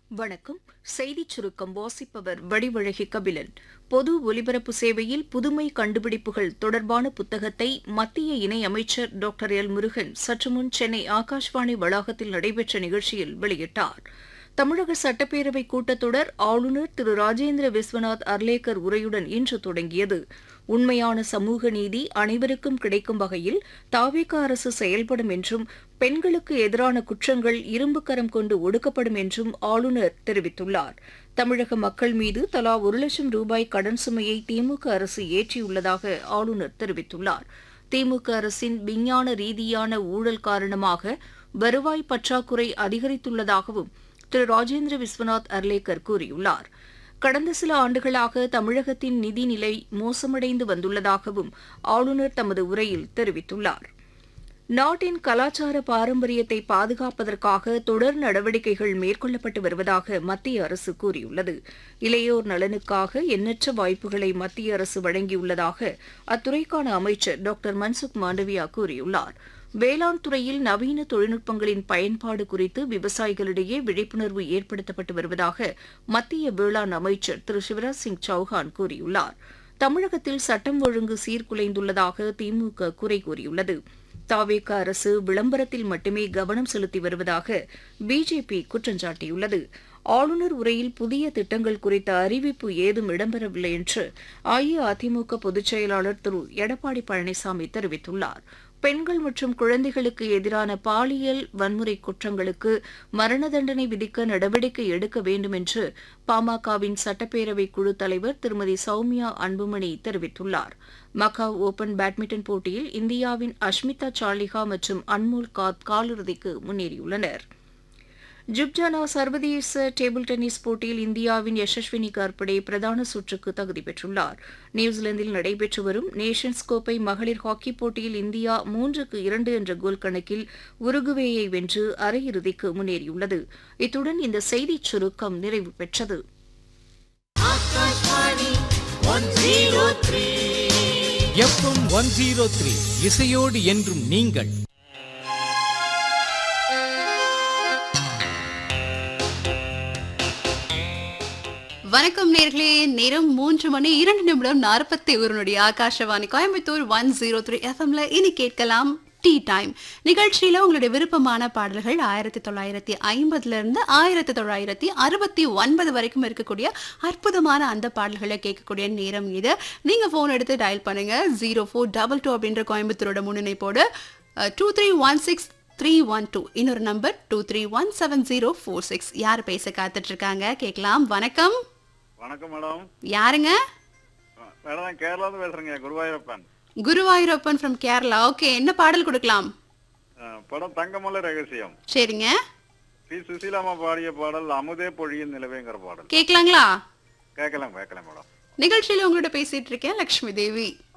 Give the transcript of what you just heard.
வணக்கம் செய்திச் சுருக்கம் வாசிப்பவர் வடிவழகி கபிலன் பொது ஒலிபரப்பு சேவையில் புதுமை கண்டுபிடிப்புகள் தொடர்பான புத்தகத்தை மத்திய இணையமைச்சர் டாக்டர் எல் முருகன் சற்றுமுன் சென்னை ஆகாஷ்வாணி வளாகத்தில் நடைபெற்ற நிகழ்ச்சியில் வெளியிட்டார் தமிழக சட்டப்பேரவை கூட்டத்தொடர் ஆளுநர் திரு ராஜேந்திர விஸ்வநாத் அர்லேக்கர் உரையுடன் இன்று தொடங்கியது உண்மையான சமூக நீதி அனைவருக்கும் கிடைக்கும் வகையில் தாவேக அரசு செயல்படும் என்றும் பெண்களுக்கு எதிரான குற்றங்கள் இரும்பு கரம் கொண்டு ஒடுக்கப்படும் என்றும் ஆளுநர் தெரிவித்துள்ளார் தமிழக மக்கள் மீது தலா ஒரு லட்சம் ரூபாய் கடன் சுமையை திமுக அரசு ஏற்றியுள்ளதாக ஆளுநர் தெரிவித்துள்ளார் திமுக அரசின் விஞ்ஞான ரீதியான ஊழல் காரணமாக வருவாய் பற்றாக்குறை அதிகரித்துள்ளதாகவும் திரு ராஜேந்திர விஸ்வநாத் அர்லேக்கர் கூறியுள்ளார் கடந்த சில ஆண்டுகளாக தமிழகத்தின் நிதிநிலை மோசமடைந்து வந்துள்ளதாகவும் ஆளுநர் தமது உரையில் தெரிவித்துள்ளார் நாட்டின் கலாச்சார பாரம்பரியத்தை பாதுகாப்பதற்காக தொடர் நடவடிக்கைகள் மேற்கொள்ளப்பட்டு வருவதாக மத்திய அரசு கூறியுள்ளது இளையோர் நலனுக்காக எண்ணற்ற வாய்ப்புகளை மத்திய அரசு வழங்கியுள்ளதாக அத்துறைக்கான அமைச்சர் டாக்டர் மன்சுக் மாண்டவியா கூறியுள்ளார் வேளாண் துறையில் நவீன தொழில்நுட்பங்களின் பயன்பாடு குறித்து விவசாயிகளிடையே விழிப்புணர்வு ஏற்படுத்தப்பட்டு வருவதாக மத்திய வேளாண் அமைச்சர் திரு சிவராஜ் சிங் சௌஹான் கூறியுள்ளார் தமிழகத்தில் சட்டம் ஒழுங்கு சீர்குலைந்துள்ளதாக திமுக குறை கூறியுள்ளது தாவேக அரசு விளம்பரத்தில் மட்டுமே கவனம் செலுத்தி வருவதாக பிஜேபி குற்றம் சாட்டியுள்ளது ஆளுநர் உரையில் புதிய திட்டங்கள் குறித்த அறிவிப்பு ஏதும் இடம்பெறவில்லை என்று அஇஅதிமுக பொதுச் செயலாளர் திரு எடப்பாடி பழனிசாமி தெரிவித்துள்ளார் பெண்கள் மற்றும் குழந்தைகளுக்கு எதிரான பாலியல் வன்முறை குற்றங்களுக்கு மரண தண்டனை விதிக்க நடவடிக்கை எடுக்க வேண்டும் என்று பாமகவின் சட்டப்பேரவை குழு தலைவர் திருமதி சௌமியா அன்புமணி தெரிவித்துள்ளார் மக்காவ் ஓபன் பேட்மிண்டன் போட்டியில் இந்தியாவின் அஷ்மிதா சாலிஹா மற்றும் அன்மோல் காத் காலிறுதிக்கு முன்னேறியுள்ளனா் ஜுப்ஜானா சர்வதேச டேபிள் டென்னிஸ் போட்டியில் இந்தியாவின் யசஸ்வினி கார்படே பிரதான சுற்றுக்கு தகுதி பெற்றுள்ளார் நியூசிலாந்தில் நடைபெற்று வரும் நேஷன்ஸ் கோப்பை மகளிர் ஹாக்கி போட்டியில் இந்தியா மூன்றுக்கு இரண்டு என்ற கோல் கணக்கில் உருகுவேயை வென்று அரையிறுதிக்கு முன்னேறியுள்ளது இத்துடன் இந்த செய்திச் சுருக்கம் நிறைவு பெற்றது எஃப்எம் ஒன் ஜீரோ த்ரீ இசையோடு என்றும் நீங்கள் வணக்கம் நேர்களே நேரம் மூன்று மணி இரண்டு நிமிடம் நாற்பத்தி ஒரு நொடி Akashvani Coimbatore one zero three எஃப்எம்ல இனி கேட்கலாம் டீ டைம் நிகழ்ச்சியில உங்களுடைய விருப்பமான பாடல்கள் ஆயிரத்தி தொள்ளாயிரத்தி ஐம்பதுல இருந்து ஆயிரத்தி தொள்ளாயிரத்தி அறுபத்தி ஒன்பது வரைக்கும் இருக்கக்கூடிய அற்புதமான அந்த பாடல்களை கேட்கக்கூடிய நேரம் இது நீங்க போன் எடுத்து டயல் பண்ணுங்க ஜீரோ ஃபோர் டபுள் டூ அப்படின்ற கோயம்புத்தூரோட முன்னிணைப்போடு two three one six three one two இன்னொரு number two three one seven zero four six யார் பேச காத்துட்டு இருக்காங்க கேட்கலாம் வணக்கம் வணக்கம் மேடம் யாருங்க மேடம் நான் கேரளாவில் பேசுறேங்க குருவாயூரப்பன் குருவாயூரப்பன் ஃப்ரம் கேரளா ஓகே என்ன பாடல் கொடுக்கலாம் அஹ், படம் தங்கமல்ல ரகசியம் சரிங்க பி சுசீலாமா பாடிய பாடல் அமுதே பொழியின் நிலவேங்கிற பாடல் கேட்கலாங்களா கேட்கலாம் கேட்கலாம் மேடம் நிகழ்ச்சியில உங்களோட பேசிட்டு இருக்கேன் லக்ஷ்மி தேவி